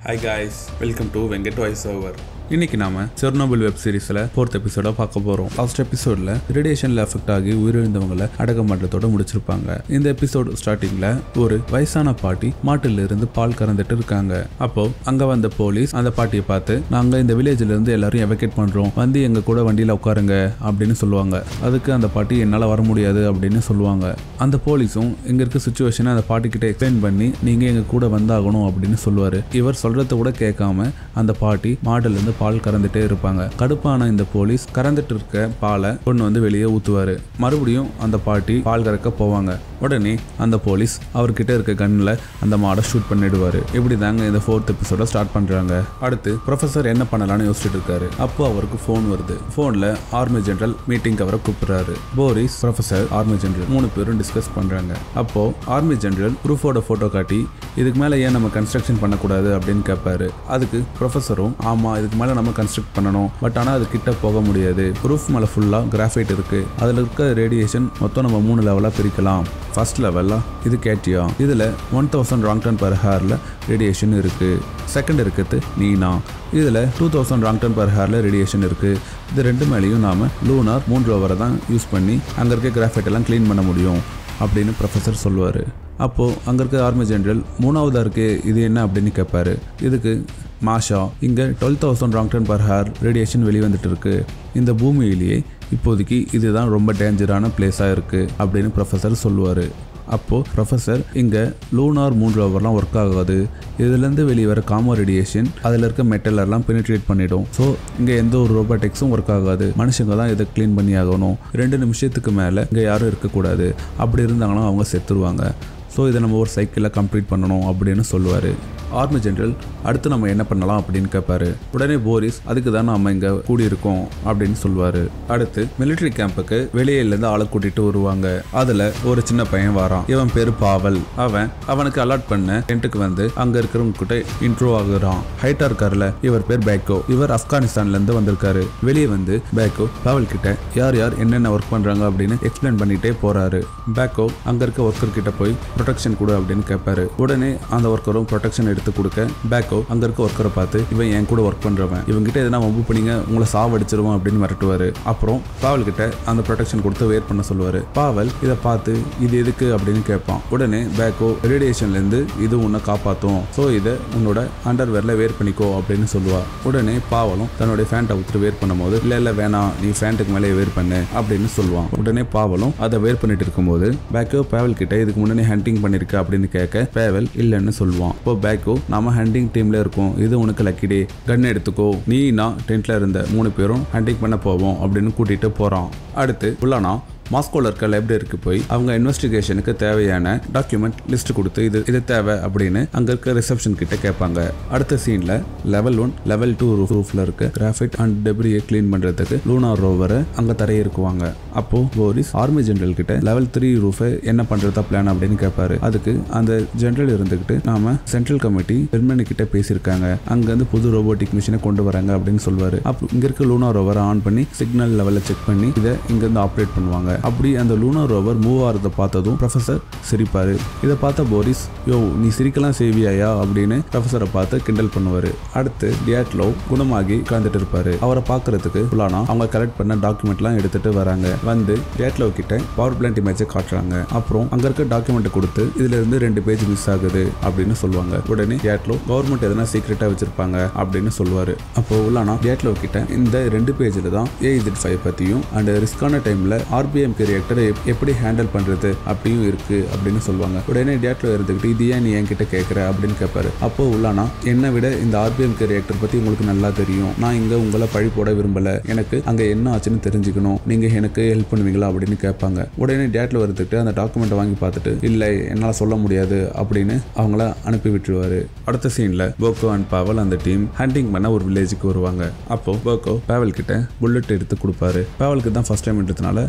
hi guys welcome to Venkat voice over இன்னைக்கு நாம Chernobyl web சீரிஸ்ல fourth எபிசோட பார்க்க போறோம் லாஸ்ட் எபிசோட்ல ரேடியேஷன்ல எஃபெக்ட் ஆகி உயிரிழந்தவங்களை அடக்கமாட்டத்தோட முடிச்சிருப்பாங்க இந்த எபிசோட் ஸ்டார்டிங்ல ஒரு வயசான பாட்டி மாட்டுல இருந்து பால் கறந்துட்டு இருக்காங்க அப்போ அங்க வந்த போலீஸ் அந்த பாட்டியை பார்த்து நாங்க இந்த வில்லேஜ்ல இருந்து எல்லாரும் எவகேட் பண்றோம் வந்து எங்க கூட வண்டியில உட்காருங்க அப்படின்னு சொல்லுவாங்க அதுக்கு அந்த பாட்டி என்னால வர முடியாது அப்படின்னு சொல்லுவாங்க அந்த போலீஸும் இங்க இருக்க சுச்சுவேஷனை அந்த பாட்டி கிட்ட எக்ஸ்பிளைன் பண்ணி நீங்க எங்க கூட வந்தாகணும் அப்படின்னு சொல்லுவாரு இவர் சொல்றத கூட கேட்காம அந்த பாட்டி மாடுல இருந்து பால் கறந்துட்டே இருப்பாங்க கடுப்பான இந்த போலீஸ் கறந்துட்டு இருக்க பாலை கொண்டு வந்து வெளியே ஊத்துவாரு மறுபடியும் அந்த பாட்டி பால் கறக்க போவாங்க உடனே அந்த போலீஸ் அவர்கிட்ட இருக்க கண்ணில் அந்த மாடை ஷூட் பண்ணிடுவாரு இப்படி தாங்க இந்த ஃபோர்த் எபிசோட ஸ்டார்ட் பண்றாங்க அடுத்து ப்ரொஃபசர் என்ன பண்ணலாம்னு யோசிச்சுட்டு இருக்காரு அப்போ அவருக்கு ஃபோன் வருது ஃபோன்ல ஆர்மி ஜெனரல் மீட்டிங் அவரை கூப்பிடுறாரு போரிஸ் ப்ரொஃபசர் ஆர்மி ஜெனரல் மூணு பேரும் டிஸ்கஸ் பண்றாங்க அப்போ ஆர்மி ஜெனரல் ப்ரூஃபோட போட்டோ காட்டி இதுக்கு மேல ஏன் நம்ம கன்ஸ்ட்ரக்ஷன் பண்ணக்கூடாது அப்படின்னு கேட்பாரு அதுக்கு ப்ரொஃபஸரும் ஆமா இதுக்கு மேல நம்ம கன்ஸ்ட்ரக்ட் பண்ணணும் பட் ஆனா அது கிட்ட போக முடியாது ப்ரூஃப் மேல ஃபுல்லா கிராஃபைட் இருக்கு அதுல இருக்க ரேடியேஷன் மொத்தம் நம்ம மூணு லெவலா பிரிக்கலாம் ஃபர்ஸ்ட் லெவலா இது கேட்டியா இதுல one thousand roentgen per ஹேர்ல ரேடியேஷன் இருக்கு செகண்ட் இருக்குது நீனா இதில் two thousand roentgen per ஹேரில் ரேடியேஷன் இருக்குது இது ரெண்டு மேலேயும் நாம் லூனார் மூன்று ஓவரை தான் யூஸ் பண்ணி அங்கே இருக்க கிராஃபைட் எல்லாம் க்ளீன் பண்ண முடியும் அப்படின்னு ப்ரொஃபஸர் சொல்லுவார் அப்போது அங்கே இருக்க ஆர்மி ஜெனரல் மூணாவதாக இருக்கு இது என்ன அப்படின்னு கேட்பாரு இதுக்கு மாஷா இங்கே twelve thousand roentgen per hour radiation வெளிவந்துட்டு இருக்கு இந்த பூமியிலேயே இப்போதைக்கு இதுதான் ரொம்ப டேஞ்சரான பிளேஸாக இருக்குது அப்படின்னு ப்ரொஃபஸர் சொல்லுவார் அப்போது ப்ரொஃபஸர் இங்கே லூனார் மூன்று ஓவர்லாம் ஒர்க் ஆகாது இதுலேருந்து வெளியே வர காமோ ரேடியேஷன் அதில் இருக்க மெட்டல் எல்லாம் பெனிட்ரேட் பண்ணிடும் ஸோ இங்கே எந்த ஒரு ரோபோட்டிக்ஸும் ஒர்க் ஆகாது மனுஷங்க தான் இதை க்ளீன் பண்ணி ஆகணும் ரெண்டு நிமிஷத்துக்கு மேலே இங்கே யாரும் இருக்கக்கூடாது அப்படி இருந்தாங்கன்னா அவங்க செத்துருவாங்க ஸோ இதை நம்ம ஒரு சைக்கிளில் கம்ப்ளீட் பண்ணணும் அப்படின்னு சொல்லுவார் ஆர்மி ஜெனரல் அடுத்து நம்ம என்ன பண்ணலாம் அப்படின்னு கேட்பாரு உடனே போரிஸ் அதுக்கு தான் நம்ம இங்கே கூடியிருக்கோம் அப்படின்னு சொல்லுவார் அடுத்து மிலிட்ரி கேம்புக்கு வெளியிலேருந்து ஆளை கூட்டிட்டு வருவாங்க அதில் ஒரு சின்ன பையன் வரான் இவன் பேர் பாவல் அவன் அவனுக்கு அலாட் பண்ண டென்ட்டுக்கு வந்து அங்கே இருக்கிறவங்க கிட்ட இன்ட்ரோ ஆகுறான் ஹைட்டா இருக்காருல இவர் பேர் பேக்கோ இவர் ஆப்கானிஸ்தான்லேருந்து வந்திருக்காரு வெளியே வந்து பேக்கோ பாவல் கிட்ட யார் யார் என்னென்ன ஒர்க் பண்ணுறாங்க அப்படின்னு எக்ஸ்பிளைன் பண்ணிட்டே போறாரு பேக்கோ அங்கே இருக்க ஒர்க்கர் கிட்ட போய் ப்ரொடெக்ஷன் கொடு அப்படின்னு கேட்பாரு உடனே அந்த ஒர்க்கரும் ப்ரொடெக்ஷன் எடுத்து கொடுக்க பேக்கோ அங்க இருக்க ஒர்க்கரை பார்த்து இவன் என் கூட ஒர்க் பண்றவன் இவங்க கிட்ட எதனா வம்பு பண்ணீங்க உங்களை சாவடிச்சிருவான் அப்படின்னு மிரட்டுவாரு அப்புறம் பாவல் கிட்ட அந்த ப்ரொடெக்ஷன் கொடுத்து வேர் பண்ண சொல்லுவாரு பாவல் இதை பார்த்து இது எதுக்கு அப்படின்னு கேட்பான் உடனே பேக்கோ ரேடியேஷன்ல இருந்து இது உன்னை காப்பாத்தும் ஸோ இதை உன்னோட அண்டர் வேர்ல வேர் பண்ணிக்கோ அப்படின்னு சொல்லுவா உடனே பாவலும் தன்னுடைய ஃபேண்ட்டை ஊத்துட்டு வேர் பண்ணும்போது இல்ல இல்ல வேணாம் நீ ஃபேண்ட்டுக்கு மேலே வேர் பண்ணு அப்படின்னு சொல்லுவான் உடனே பாவலும் அதை வேர் பண்ணிட்டு இருக்கும்போது பேக்கோ பேவல் கிட்ட இதுக்கு முன்னாடி ஹண்டிங் பண்ணிருக்க அப்படின்னு கேட்க பேவல் இல்லைன்னு சொல்லுவான் இப்போ பேக்கோ நாம ஹண்டிங் டீம்ல இருக்கோம் இது உனக்கு லக்கி டே கன் எடுத்துக்கோ நீ நான் டென்ட்ல இருந்த மூணு பேரும் ஹண்டிங் பண்ண போவோம் அப்படின்னு கூட்டிட்டு போறான் அடுத்து உள்ளானா மாஸ்கோவில் இருக்க லைப்ரரிக்கு போய் அவங்க இன்வெஸ்டிகேஷனுக்கு தேவையான டாக்குமெண்ட் லிஸ்ட் கொடுத்து இது இது தேவை அப்படின்னு அங்க இருக்க ரிசப்ஷன் கிட்ட கேட்பாங்க அடுத்த சீன்ல லெவல் ஒன் லெவல் டூ ரூஃப்ல இருக்க கிராஃபைட் அண்ட் டெப்ரியை க்ளீன் பண்றதுக்கு லூனார் ரோவரை அங்க தரையிருக்குவாங்க அப்போ போரிஸ் ஆர்மி ஜெனரல் கிட்ட லெவல் த்ரீ ரூஃபை என்ன பண்றதா பிளான் அப்படின்னு கேட்பாரு அதுக்கு அந்த ஜெனரல் இருந்துகிட்டு நாம சென்ட்ரல் கமிட்டி ஜெர்மனி கிட்ட பேசியிருக்காங்க அங்க இருந்து புது ரோபோட்டிக் மிஷினை கொண்டு வராங்க அப்படின்னு சொல்லுவாரு அப்போ இங்க இருக்க லூனார் ரோவரை ஆன் பண்ணி சிக்னல் லெவலில் செக் பண்ணி இதை இங்க இருந்து ஆப்ரேட் பண்ணுவாங்க அப்படி அந்த லூனார் ரோவர் மூவ் ஆகிறத பார்த்ததும் ப்ரொஃபசர் சிரிப்பாரு இதை பார்த்த போரிஸ் யோ நீ சிரிக்கலாம் செய்வியாயா அப்படின்னு ப்ரொஃபசரை பார்த்து கிண்டல் பண்ணுவாரு அடுத்து டியாட்லோ குணமாகி உட்கார்ந்துட்டு இருப்பாரு அவரை பார்க்கறதுக்கு புலானா அவங்க கலெக்ட் பண்ண டாக்குமெண்ட்லாம் எடுத்துட்டு வராங்க வந்து டியாட்லோ கிட்ட பவர் பிளான்ட் இமேஜை காட்டுறாங்க அப்புறம் அங்க இருக்க டாக்குமெண்ட் கொடுத்து இதுல இருந்து ரெண்டு பேஜ் மிஸ் ஆகுது அப்படின்னு சொல்லுவாங்க உடனே டியாட்லோ கவர்மெண்ட் எதனா சீக்கிரட்டா வச்சிருப்பாங்க அப்படின்னு சொல்லுவாரு அப்போ உள்ளானா டியாட்லோ கிட்ட இந்த ரெண்டு பேஜ்ல தான் ஏஇஜெட் ஃபைவ் பத்தியும் அண்ட் ரிஸ்கான டைம்ல ஆர்பிஎம் ரியாக்டரை எப்படி ஹேண்டில் பண்றது அப்படியும் இருக்கு அப்படின்னு சொல்லுவாங்க உடனே டியாட்லோ இருந்துகிட்டு இது ஏன் நீ என்கிட்ட கேட்குற அப்படின்னு கேட்பாரு அப்போ உள்ளானா என்னை விட இந்த ஆர்பிஎம் ரியாக்டர் பத்தி உங்களுக்கு நல்லா தெரியும் நான் இங்க உங்களை பழி போட விரும்பல எனக்கு அங்க என்ன ஆச்சுன்னு தெரிஞ்சுக்கணும் நீங்க எனக்கு ஹெல்ப் பண்ணுவீங்களா அப்படின்னு கேட்பாங்க உடனே டேட்ல வந்துட்டு அந்த டாக்குமெண்ட்டை வாங்கி பார்த்துட்டு இல்லை என்னால் சொல்ல முடியாது அப்படின்னு அவங்கள அனுப்பி விட்டுருவாரு அடுத்த சீன்ல போக்கோ அண்ட் பாவல் அந்த டீம் ஹண்டிங் பண்ண ஒரு வில்லேஜுக்கு வருவாங்க அப்போ போக்கோ பாவல் கிட்ட புல்லட் எடுத்து கொடுப்பாரு பாவலுக்கு தான் ஃபர்ஸ்ட் டைம் எடுத்தனால அவனுக்கு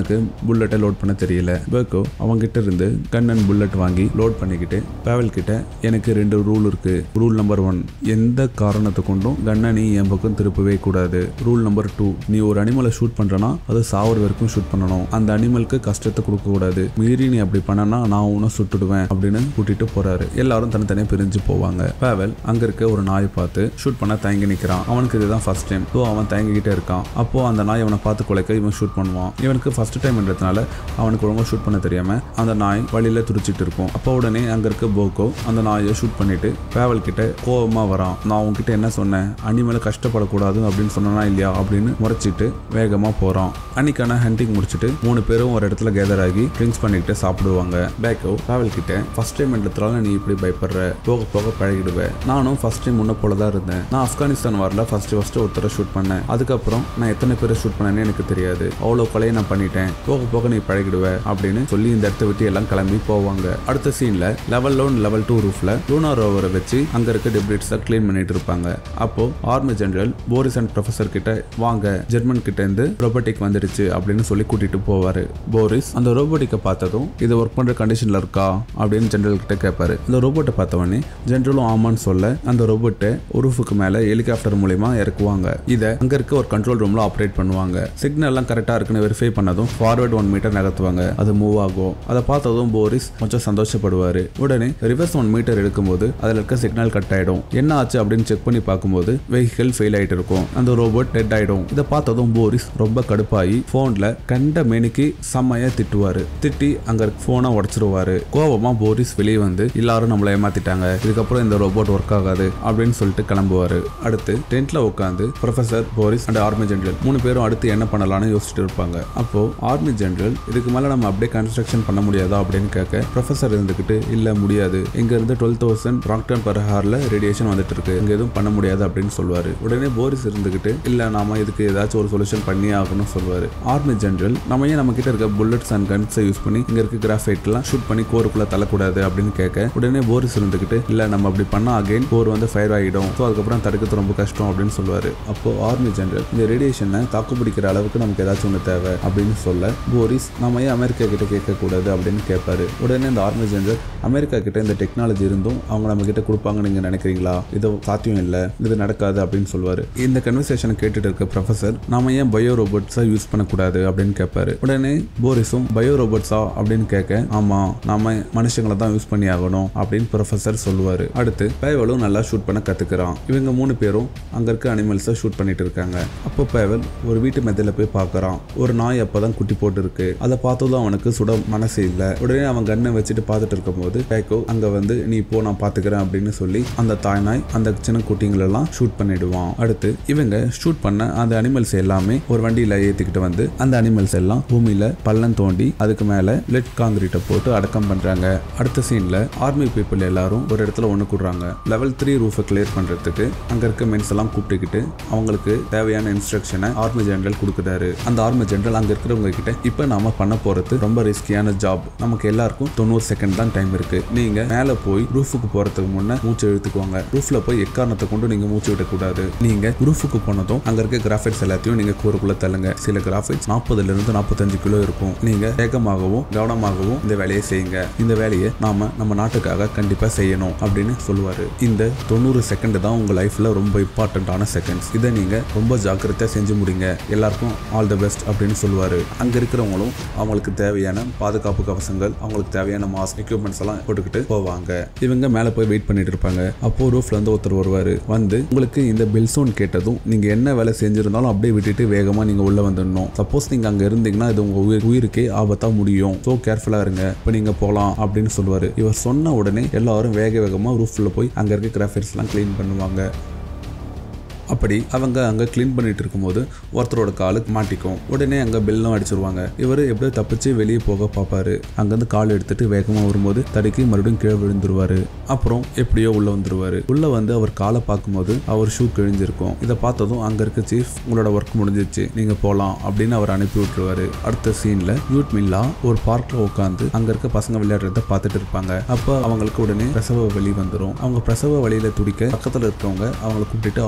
அவனுக்கு புல்லட்டை லோட் பண்ண தெரியல பேக்கோ அவன்கிட்ட இருந்து கன் அண்ட் புல்லட் வாங்கி லோட் பண்ணிக்கிட்டு பேவல் கிட்ட எனக்கு ரெண்டு ரூல் இருக்கு ரூல் நம்பர் ஒன் எந்த காரணத்தை கொண்டும் கன்னை நீ என் பக்கம் திருப்பவே கூடாது ரூல் நம்பர் டூ நீ ஒரு அனிமலை ஷூட் பண்றனா அது சாவர வரைக்கும் ஷூட் பண்ணணும் அந்த அனிமலுக்கு கஷ்டத்தை கொடுக்க கூடாது மீறி நீ அப்படி பண்ணனா நான் உன்னை சுட்டுடுவேன் அப்படின்னு கூட்டிட்டு போறாரு எல்லாரும் தனித்தனியா பிரிஞ்சு போவாங்க பேவல் அங்க இருக்க ஒரு நாயை பார்த்து ஷூட் பண்ண தயங்கி நிக்கிறான் அவனுக்கு இதுதான் ஃபர்ஸ்ட் டைம் ஸோ அவன் தயங்கிக்கிட்டே இருக்கான் அப்போ அந்த நாய் அவனை பார்த்து குலைக்க இவன் ஷூட் பண்ணுவான் இவனுக்கு ஃபர்ஸ்ட் டைம்ன்றதுனால அவனுக்கு ஒழுங்கா ஷூட் பண்ண தெரியாம அந்த நாய் வழியில துடிச்சிட்டு இருக்கும் அப்போ உடனே அங்க இருக்க போக்கோ அந்த நாயை ஷூட் பண்ணிட்டு பேவல் கிட்ட கோவமா வரான் நான் உன்கிட்ட என்ன சொன்னேன் அனிமலை கஷ்டப்படக்கூடாது அப்படின்னு சொன்னா இல்லையா அப்படின்னு முறைச்சிட்டு வேகமா போறான் அன்னைக்கான ஹண்டிங் முடிச்சுட்டு மூணு பேரும் ஒரு இடத்துல கேதர் ஆகி ட்ரிங்க்ஸ் பண்ணிக்கிட்டு சாப்பிடுவாங்க பேக்கோ பேவல் கிட்ட ஃபர்ஸ்ட் டைம் என்றதுனால நீ இப்படி பயப்படுற போக போக பழகிடுவேன் நானும் ஃபர்ஸ்ட் டைம் முன்ன போல தான் இருந்தேன் நான் ஆப்கானிஸ்தான் வரல ஃபர்ஸ்ட் ஃபர்ஸ்ட் ஒருத்தரை ஷூட் பண்ணேன் அதுக்கப்புறம் நான் எத்தனை பேரை ஷூட் பண்ணேன்னு எனக்கு தெரியாது அவ்வளோ கொலையை நான் பண்ணிட்டேன் போக போக நீ பழகிடுவ அப்படின்னு சொல்லி இந்த இடத்த விட்டு எல்லாம் கிளம்பி போவாங்க அடுத்த சீன்ல லெவல் ஒன் லெவல் டூ ரூஃப்ல லூனா ரோவரை வச்சு அங்க இருக்க டெப்ரிட்ஸை க்ளீன் பண்ணிட்டு இருப்பாங்க அப்போ army general Boris and professor கிட்ட வாங்க ஜெர்மன் கிட்ட இருந்து ரோபோட்டிக் வந்துடுச்சு அப்படின்னு சொல்லி கூட்டிட்டு போவாரு போரிஸ் அந்த ரோபோட்டிக்கை பார்த்ததும் இது ஒர்க் பண்ற கண்டிஷன்ல இருக்கா அப்படின்னு ஜெனரல் கிட்ட கேட்பாரு அந்த ரோபோட்டை பார்த்தவொடனே ஜெனரலும் ஆமான்னு சொல்ல அந்த ரோபோட்டை ரூஃபுக்கு மேல ஹெலிகாப்டர் மூலியமா இறக்குவாங்க இதை அங்க இருக்க ஒரு கண்ட்ரோல் ரூம்ல ஆப்ரேட் பண்ணுவாங்க சிக்னல் எல்லாம் கரெக்டா இருக்குன்னு வெரிஃபை பண்ணதும் ஃபார்வர்ட் ஒன் மீட்டர் நகர்த்துவாங்க அது மூவ் ஆகும் அதை பார்த்ததும் போரிஸ் கொஞ்சம் சந்தோஷப்படுவாரு உடனே ரிவர்ஸ் ஒன் மீட்டர் எடுக்கும்போது அதுல இருக்க சிக்னல் கட் ஆயிடும் என்ன ஆச்சு அப்படின்னு செக் பண்ணி பார்க்கும்போது வெஹிக்கிள் ஃபெயில் ஆயிட்டு இருக்கும் அந்த ரோபோட் டெட் ஆயிடும் இதை பார்த்ததும் போரிஸ் ரொம்ப கடுப்பாகி போன்ல கண்ட மேனிக்கு செம்மையா திட்டுவாரு திட்டி அங்க போனை உடைச்சிருவாரு கோவமா போரிஸ் வெளியே வந்து எல்லாரும் நம்மளை ஏமாத்திட்டாங்க இதுக்கப்புறம் இந்த ரோபோட் ஒர்க் ஆகாது அப்படின்னு சொல்லிட்டு கிளம்புவாரு அடுத்து டென்ட்ல உட்காந்து professor Boris and army general மூணு பேரும் அடுத்து என்ன பண்ணலாம்னு யோசிச்சுட்டு இருப்பாங்க அப்போ ஆர்மி ஜெனரல் இதுக்கு மேல நம்ம அப்படியே கன்ஸ்ட்ரக்ஷன் பண்ண முடியாதா அப்படின்னு கேட்க ப்ரொஃபசர் இருந்துகிட்டு இல்ல முடியாது இங்க இருந்து டுவெல் தௌசண்ட் ராக்டன் பர் ஹார்ல ரேடியேஷன் வந்துட்டு இருக்கு இங்க எதுவும் பண்ண முடியாது அப்படின்னு சொல்லுவாரு உடனே போரிஸ் இருந்துகிட்டு இல்ல நாம இதுக்கு ஏதாச்சும் ஒரு சொல்யூஷன் பண்ணி ஆகணும்னு சொல்லுவாரு ஆர்மி ஜெனரல் நம்ம ஏன் நம்ம கிட்ட இருக்க புல்லட்ஸ் அண்ட் கன்ஸை யூஸ் பண்ணி இங்க இருக்க கிராஃபைட் எல்லாம் ஷூட் பண்ணி கோருக்குள்ள தள்ளக்கூடாது அப்படின்னு கேட்க உடனே போரிஸ் இருந்துகிட்டு இல்ல நம்ம அப்படி பண்ணா அகைன் கோர் வந்து ஃபயர் ஆகிடும் ஸோ அதுக்கப்புறம் தடுக்கிறது ரொம்ப கஷ்டம் அப்படின்னு சொல்லுவாரு அப்போ ஆர்மி ஜெனரல் இந்த ரேடியேஷனை தாக்கு பிடிக்கிற அளவுக்கு நமக்கு ஏதாச்சும் ஒன்று தேவை அப்படின்னு சொல்ல போரிஸ் நம்ம ஏன் அமெரிக்கா கிட்ட கேட்கக்கூடாது அப்படின்னு கேட்பாரு உடனே இந்த ஆர்மி ஜெனரல் அமெரிக்கா கிட்ட இந்த டெக்னாலஜி இருந்தும் அவங்க நம்ம கிட்ட கொடுப்பாங்க நீங்க நினைக்கிறீங்களா இது சாத்தியம் இல்லை இது நடக்காது அப்படின்னு சொல்லுவாரு இந்த கன்வர்சேஷனை கேட்டுட்டு இருக்க ப்ரொஃபசர் நாம ஏன் பயோ ரோபோட்ஸா யூஸ் பண்ணக்கூடாது அப்படின்னு கேட்பாரு உடனே போரிஸும் பயோ ரோபோட்ஸா அப்படின்னு கேட்க ஆமா நாம மனுஷங்களை தான் யூஸ் பண்ணி ஆகணும் அப்படின்னு ப்ரொஃபசர் சொல்லுவாரு அடுத்து பேவலும் நல்லா ஷூட் பண்ண கத்துக்கிறான் இவங்க மூணு பேரும் அங்க இருக்க அனிமல்ஸை ஷூட் பண்ணிட்டு இருக்காங்க அப்போ பேவல் ஒரு வீட்டு மெத்தையில போய் பார்க்கறான் ஒரு நாய் அப்பதான் குட்டி போட்டு இருக்கு அதை பார்த்ததும் அவனுக்கு சுட மனசு இல்ல உடனே அவன் கண்ணை வச்சுட்டு பார்த்துட்டு இருக்கும்போது பேக்கோ அங்க வந்து நீ போ நான் பாத்துக்கிறேன் அப்படின்னு சொல்லி அந்த தாய் நாய் அந்த சின்ன குட்டிங்களெல்லாம் ஷூட் பண்ணிடுவான் அடுத்து இவங்க ஷூட் பண்ண அந்த அனிமல்ஸ் எல்லாமே ஒரு வண்டியில ஏத்திக்கிட்டு வந்து அந்த அனிமல்ஸ் எல்லாம் பூமியில பள்ளம் தோண்டி அதுக்கு மேல லெட் காங்கிரீட்டை போட்டு அடக்கம் பண்றாங்க அடுத்த சீன்ல ஆர்மி பீப்புள் எல்லாரும் ஒரு இடத்துல ஒண்ணு கூடுறாங்க லெவல் த்ரீ ரூஃபை கிளியர் பண்றதுக்கு அங்க இருக்க மென்ஸ் எல்லாம் கூப்பிட்டுக்கிட்டு அவங்களுக்கு தேவையான இன்ஸ்ட்ரக்ஷனை ஆர்மி ஜெனரல் கொடுக்குறாரு அந்த ஆர்மி ஜெனரல் அங்க இருக்கிறவங்க கிட்ட இப்ப நாம பண்ண போறது ரொம்ப ரிஸ்கியான ஜாப் நமக்கு எல்லாருக்கும் தொண்ணூறு செகண்ட் தான் டைம் இருக்கு நீங்க மேல போய் ரூஃபுக்கு போறதுக்கு முன்ன மூச்சு இழுத்துக்குவாங்க ரூஃப்ல போய் எக்காரணத்தை கொண்டு நீங்க மூச்சு விடக்கூடாது நீங்க ரூஃபுக்கு போனதும் அங்க இருக்க கிராஃபைட்ஸ் எல்லாத்தையும் நீங்க கூறுக்குள்ள தள்ளுங்க சில கிராஃபைட்ஸ் நாற்பதுல இருந்து நாற்பத்தஞ்சு கிலோ இருக்கும் நீங்க வேகமாகவும் கவனமாகவும் இந்த வேலையை செய்யுங்க இந்த வேலையை நாம நம்ம நாட்டுக்காக கண்டிப்பா செய்யணும் அப்படின்னு சொல்லுவாரு இந்த தொண்ணூறு செகண்ட் தான் உங்க லைஃப்ல ரொம்ப இம்பார்ட்டன்டான செகண்ட்ஸ் இதை நீங்க ரொம்ப ஜாக்கிரதையா செஞ்சு முடிங்க எல்லாருக்கும் ஆல் த பெஸ்ட் அப்படின்னு சொல்லுவாரு அங்க இருக்கிறவங்களும் அவங்களுக்கு தேவையான பாதுகாப்பு கவசங்கள் அவங்களுக்கு தேவையான மாஸ்க் எக்யூப்மெண்ட்ஸ் எல்லாம் போட்டுக்கிட்டு போவாங்க இவங்க மேல போய் வெயிட் பண்ணிட்டு இருப்பாங்க அப்போ ரூஃப்ல இருந்து ஒருத்தர் வருவாரு வந்து உங்களுக்கு இந்த பெல் சவுண்ட் கேட்டதும் நீங்க என்ன வேலை செஞ்சிருந்தாலும் அப்படியே விட்டுட்டு வேகமா நீங்க உள்ள வந்துடணும் சப்போஸ் நீங்க அங்க இருந்தீங்கன்னா இது உங்க உயிர் உயிருக்கே ஆபத்தா முடியும் ஸோ கேர்ஃபுல்லா இருங்க இப்போ நீங்க போகலாம் அப்படின்னு சொல்லுவாரு இவர் சொன்ன உடனே எல்லாரும் வேக வேகமா ரூஃப்ல போய் அங்க இருக்க கிராஃபிக்ஸ் எல்லாம் க்ளீன் பண்ணுவாங்க அப்படி அவங்க அங்கே க்ளீன் பண்ணிட்டு இருக்கும்போது ஒருத்தரோட காலு மாட்டிக்கும் உடனே அங்கே பெல்லும் அடிச்சிருவாங்க இவர் எப்படியோ தப்பிச்சு வெளியே போக பார்ப்பாரு அங்கேருந்து கால் எடுத்துட்டு வேகமாக வரும்போது தடுக்கி மறுபடியும் கீழே விழுந்துருவாரு அப்புறம் எப்படியோ உள்ள வந்துருவாரு உள்ள வந்து அவர் காலை பார்க்கும்போது அவர் ஷூ கிழிஞ்சிருக்கும் இதை பார்த்ததும் அங்கே இருக்க சீஃப் உங்களோட ஒர்க் முடிஞ்சிச்சு நீங்க போகலாம் அப்படின்னு அவர் அனுப்பி விட்டுருவாரு அடுத்த சீன்ல யூட் மில்லா ஒரு பார்க்ல உட்காந்து அங்க இருக்க பசங்க விளையாடுறத பார்த்துட்டு இருப்பாங்க அப்போ அவங்களுக்கு உடனே பிரசவ வலி வந்துடும் அவங்க பிரசவ வழியில துடிக்க பக்கத்துல இருக்கவங்க அவங்கள கூப்பிட்டு ஹாஸ்பிட்டல்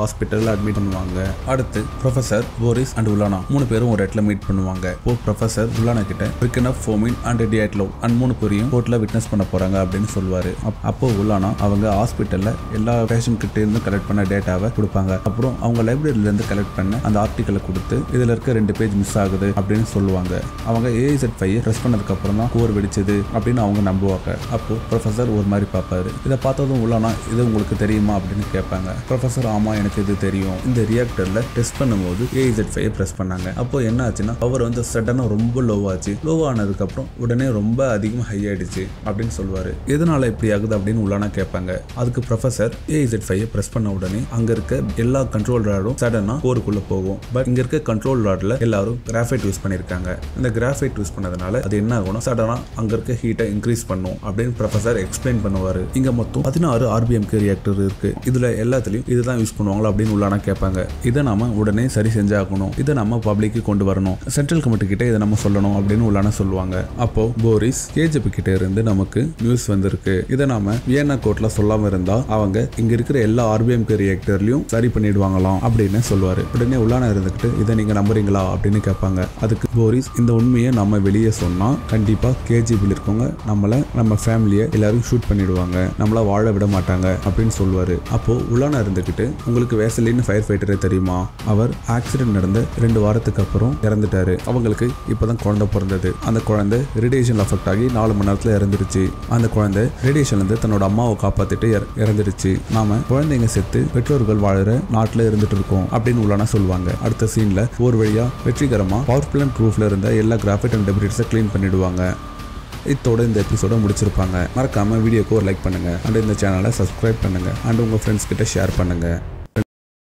ஹாஸ்பிட்டல் அட்மிட் பண்ணுவாங்க அடுத்து ப்ரொஃபசர் போரிஸ் அண்ட் உலானா மூணு பேரும் ஒரு இடத்துல மீட் பண்ணுவாங்க இப்போ ப்ரொஃபசர் உலானா கிட்ட Bryukhanov Fomin and Dyatlov and மூணு பேரையும் கோர்ட்ல விட்னஸ் பண்ண போறாங்க அப்படின்னு சொல்லுவாரு அப்- அப்போ உலானா அவங்க ஹாஸ்பிட்டல்ல எல்லா பேஷண்ட் கிட்ட இருந்து கலெக்ட் பண்ண டேட்டாவை கொடுப்பாங்க அப்புறம் அவங்க லைப்ரரியில இருந்து கலெக்ட் பண்ண அந்த ஆர்டிக்கலை கொடுத்து இதுல இருக்க ரெண்டு பேஜ் மிஸ் ஆகுது அப்படின்னு சொல்லுவாங்க அவங்க ஏஐசெட் ஃபைவ் ப்ரெஸ் பண்ணதுக்கு அப்புறம் தான் கோர் வெடிச்சது அப்படின்னு அவங்க நம்புவாங்க அப்போ ப்ரொஃபசர் ஒரு மாதிரி பார்ப்பாரு இதை பார்த்ததும் உள்ளனா இது உங்களுக்கு தெரியுமா அப்படின்னு கேட்பாங்க ப்ரொஃபசர் ஆமா எனக்கு இது தெரியும் இந்த ரியாக்டர்ல டெஸ்ட் பண்ணும்போது ஏஐசெட் ஃபைவ் ப்ரெஸ் பண்ணாங்க அப்போ என்ன ஆச்சுன்னா பவர் வந்து சடனாக ரொம்ப லோ ஆச்சு லோ ஆனதுக்கு அப்புறம் உடனே ரொம்ப அதிகமாக ஹை ஆயிடுச்சு அப்படின்னு சொல்லுவாரு எதனால இப்படி ஆகுது அப்படின்னு உள்ளானா கேட்பாங்க அதுக்கு ப்ரொஃபசர் ஏஐசெட் ஃபைவ் ப்ரெஸ் பண்ண உடனே அங்க இருக்க எல்லா கண்ட்ரோல் ராடும் சடனா கோருக்குள்ள போகும் பட் இங்க இருக்க கண்ட்ரோல் ராட்ல எல்லாரும் கிராஃபைட் யூஸ் பண்ணிருக்காங்க இந்த கிராஃபைட் யூஸ் பண்ணதுனால அது என்ன ஆகும்னா சடனா அங்க இருக்க ஹீட்டை இன்க்ரீஸ் பண்ணும் அப்படின்னு ப்ரொஃபசர் எக்ஸ்பிளைன் பண்ணுவாரு இங்க மொத்தம் பதினாறு ஆர்பிஎம்கே ரியாக்டர் இருக்கு இதுல எல்லாத்துலயும் இதுதான் யூஸ் பண்ணுவாங்களா அப்படின்னு உள்ளானா கேட்பாங்க இதை நாம உடனே சரி செஞ்சாகணும் இதை நம்ம பப்ளிக்கு கொண்டு வரணும் சென்ட்ரல் கமிட்டி கிட்ட இதை நம்ம சொல்லணும் அப்படின்னு உள்ளான சொல்லுவாங்க அப்போ போரிஸ் கேஜிபி கிட்ட இருந்து நமக்கு நியூஸ் வந்திருக்கு இதை நாம வியன்னா கோர்ட்ல சொல்லாம இருந்தா அவங்க இங்க இருக்கிற எல்லா ஆர்பிஎம்கே ரியாக்டர்லயும் சரி பண்ணிடுவாங்களாம் அப்படின்னு சொல்லுவாரு உடனே உள்ளான இருந்துகிட்டு இதை நீங்க நம்புறீங்களா அப்படின்னு கேட்பாங்க அதுக்கு போரிஸ் இந்த உண்மையை நம்ம வெளியே சொன்னா கண்டிப்பா கேஜிபியில் இருக்கவங்க நம்மள நம்ம ஃபேமிலியை எல்லாரும் ஷூட் பண்ணிடுவாங்க நம்மள வாழ விட மாட்டாங்க அப்படின்னு சொல்லுவாரு அப்போ உள்ளான இருந்துகிட்டு உங்களுக்கு வேசலின்னு ஃபயர் ஃபைட்டரே தெரியுமா அவர் ஆக்சிடென்ட் நடந்த ரெண்டு வாரத்துக்கு அப்புறம் இறந்துட்டாரு அவங்களுக்கு இப்பதான் குழந்தை பிறந்தது அந்த குழந்தை ரேடியேஷன் அஃபெக்ட் ஆகி நாலு மணி நேரத்துல இறந்துருச்சு அந்த குழந்தை ரேடியேஷன்ல இருந்து தன்னோட அம்மாவை காப்பாத்திட்டு இற- இறந்துருச்சு நாம குழந்தைங்க செத்து பெற்றோர்கள் வாழற நாட்டுல இருந்துட்டு இருக்கோம் அப்படின்னு உள்ளான சொல்லுவாங்க அடுத்த சீன்ல ஒரு வழியா வெற்றிகரமா பவர் பிளான்ட் ப்ரூஃப்ல இருந்த எல்லா கிராஃபைட் அண்ட் டெபிரிட்ஸை க்ளீன் பண்ணிடுவாங்க இத்தோட இந்த எபிசோட முடிச்சிருப்பாங்க மறக்காம வீடியோக்கு ஒரு லைக் பண்ணுங்க அண்ட் இந்த சேனலை சப்ஸ்கிரைப் பண்ணுங்க அண்ட் உங்க ஃப்ரெண்ட்ஸ் கிட்ட ஷேர் பண்ணுங்க